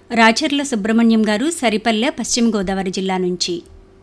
రాచర్ల సుబ్రహ్మణ్యం గారు సరిపల్లె పశ్చిమ గోదావరి జిల్లా నుంచి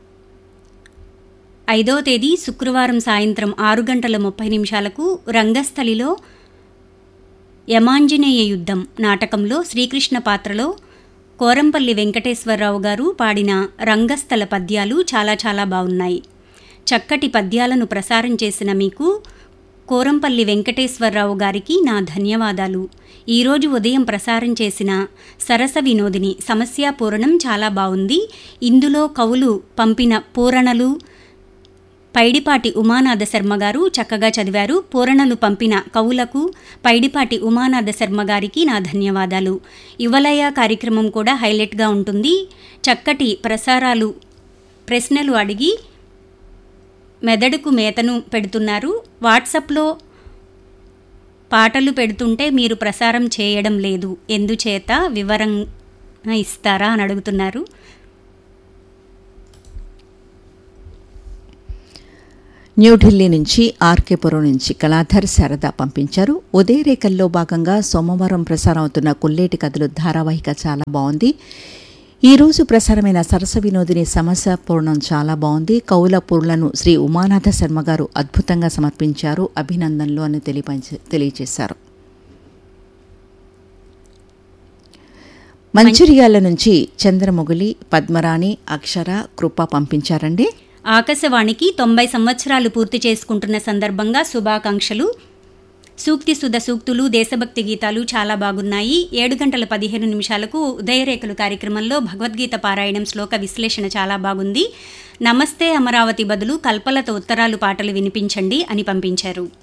ఐదో తేదీ శుక్రవారం సాయంత్రం ఆరు గంటల ముప్పై నిమిషాలకు రంగస్థలిలో యమాంజనేయ యుద్ధం నాటకంలో శ్రీకృష్ణ పాత్రలో కోరంపల్లి వెంకటేశ్వరరావు గారు పాడిన రంగస్థల పద్యాలు చాలా చాలా బాగున్నాయి చక్కటి పద్యాలను ప్రసారం చేసిన మీకు కోరంపల్లి వెంకటేశ్వరరావు గారికి నా ధన్యవాదాలు ఈరోజు ఉదయం ప్రసారం చేసిన సరస వినోదిని సమస్య పూరణం చాలా బాగుంది ఇందులో కవులు పంపిన పూరణలు పైడిపాటి ఉమానాథ శర్మ గారు చక్కగా చదివారు పూరణలు పంపిన కవులకు పైడిపాటి ఉమానాథ శర్మ గారికి నా ధన్యవాదాలు యువలయ కార్యక్రమం కూడా హైలైట్గా ఉంటుంది చక్కటి ప్రసారాలు ప్రశ్నలు అడిగి మెదడుకు మేతను పెడుతున్నారు వాట్సాప్లో పాటలు పెడుతుంటే మీరు ప్రసారం చేయడం లేదు ఎందుచేత వివరంగా ఇస్తారా అని అడుగుతున్నారు న్యూఢిల్లీ నుంచి ఆర్కేపురం నుంచి కళాధర్ శారద పంపించారు ఉదయరేఖల్లో భాగంగా సోమవారం ప్రసారం అవుతున్న కుల్లేటి కథలు ధారావాహిక చాలా బాగుంది ఈ రోజు ప్రసారమైన సరస వినోదిని సమస్య పూర్ణం చాలా బాగుంది కౌల పూర్లను శ్రీ ఉమానాథ శర్మ గారు అద్భుతంగా సమర్పించారు అభినందనలు అని తెలియపంచ- తెలియజేశారు మంచిర్యాల నుంచి చంద్రముగిలి పద్మరాణి అక్షర కృప పంపించారండి ఆకాశవాణికి తొంభై సంవత్సరాలు పూర్తి చేసుకుంటున్న సందర్భంగా శుభాకాంక్షలు సూక్తి సుధ సూక్తులు దేశభక్తి గీతాలు చాలా బాగున్నాయి ఏడు గంటల పదిహేను నిమిషాలకు ఉదయరేఖలు కార్యక్రమంలో భగవద్గీత పారాయణం శ్లోక విశ్లేషణ చాలా బాగుంది నమస్తే అమరావతి బదులు కల్పలత ఉత్తరాలు పాటలు వినిపించండి అని పంపించారు